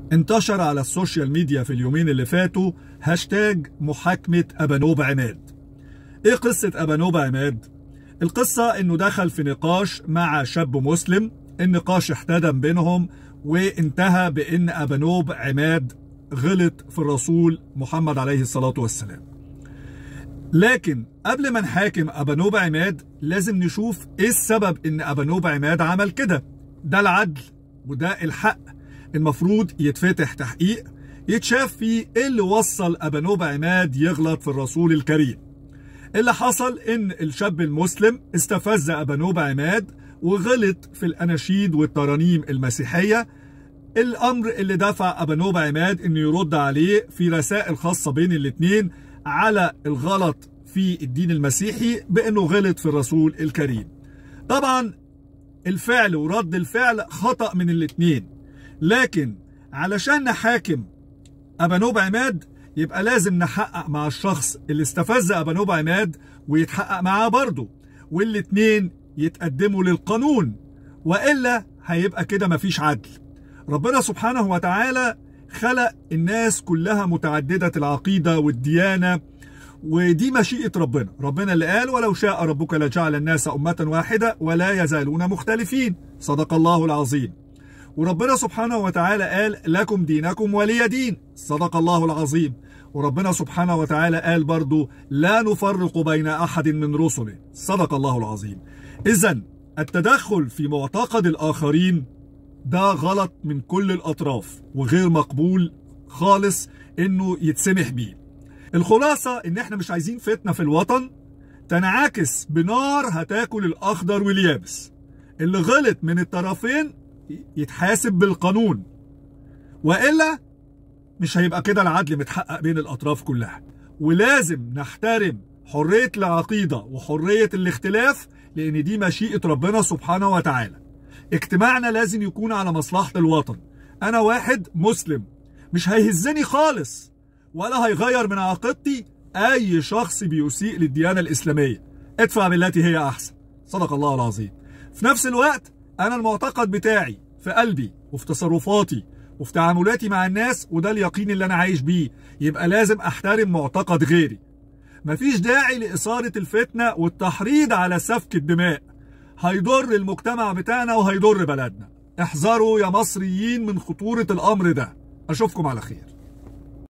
انتشر على السوشيال ميديا في اليومين اللي فاتوا هاشتاج محاكمة أبانوب عماد ايه قصة أبانوب عماد؟ القصة انه دخل في نقاش مع شاب مسلم النقاش احتدم بينهم وانتهى بان أبانوب عماد غلط في الرسول محمد عليه الصلاة والسلام لكن قبل ما نحاكم أبانوب عماد لازم نشوف ايه السبب ان أبانوب عماد عمل كده ده العدل وده الحق المفروض يتفتح تحقيق يتشاف فيه ايه اللي وصل أبانوب عماد يغلط في الرسول الكريم اللي حصل ان الشاب المسلم استفز أبانوب عماد وغلط في الأناشيد والترانيم المسيحية الأمر اللي دفع أبانوب عماد انه يرد عليه في رسائل خاصة بين الاتنين على الغلط في الدين المسيحي بانه غلط في الرسول الكريم طبعا الفعل ورد الفعل خطأ من الاتنين لكن علشان نحاكم أبانوب عماد يبقى لازم نحقق مع الشخص اللي استفز أبانوب عماد ويتحقق معاه برضه والاتنين يتقدموا للقانون وإلا هيبقى كده مفيش عدل ربنا سبحانه وتعالى خلق الناس كلها متعددة العقيدة والديانة ودي مشيئة ربنا ربنا اللي قال ولو شاء ربك لجعل الناس أمة واحدة ولا يزالون مختلفين صدق الله العظيم وربنا سبحانه وتعالى قال لكم دينكم ولي دين صدق الله العظيم وربنا سبحانه وتعالى قال برضو لا نفرق بين أحد من رسله صدق الله العظيم إذا التدخل في معتقد الآخرين ده غلط من كل الأطراف وغير مقبول خالص إنه يتسمح بيه الخلاصة إن إحنا مش عايزين فتنة في الوطن تنعكس بنار هتاكل الأخضر واليابس اللي غلط من الطرفين يتحاسب بالقانون وإلا مش هيبقى كده العدل متحقق بين الأطراف كلها ولازم نحترم حرية العقيدة وحرية الاختلاف لأن دي مشيئة ربنا سبحانه وتعالى اجتماعنا لازم يكون على مصلحة الوطن أنا واحد مسلم مش هيهزني خالص ولا هيغير من عقيدتي أي شخص بيسيء للديانة الإسلامية ادفع بالتي هي أحسن صدق الله العظيم في نفس الوقت أنا المعتقد بتاعي في قلبي وفي تصرفاتي وفي تعاملاتي مع الناس وده اليقين اللي أنا عايش بيه يبقى لازم أحترم معتقد غيري مفيش داعي لإثارة الفتنة والتحريض على سفك الدماء هيضر المجتمع بتاعنا وهيضر بلدنا احذروا يا مصريين من خطورة الأمر ده أشوفكم على خير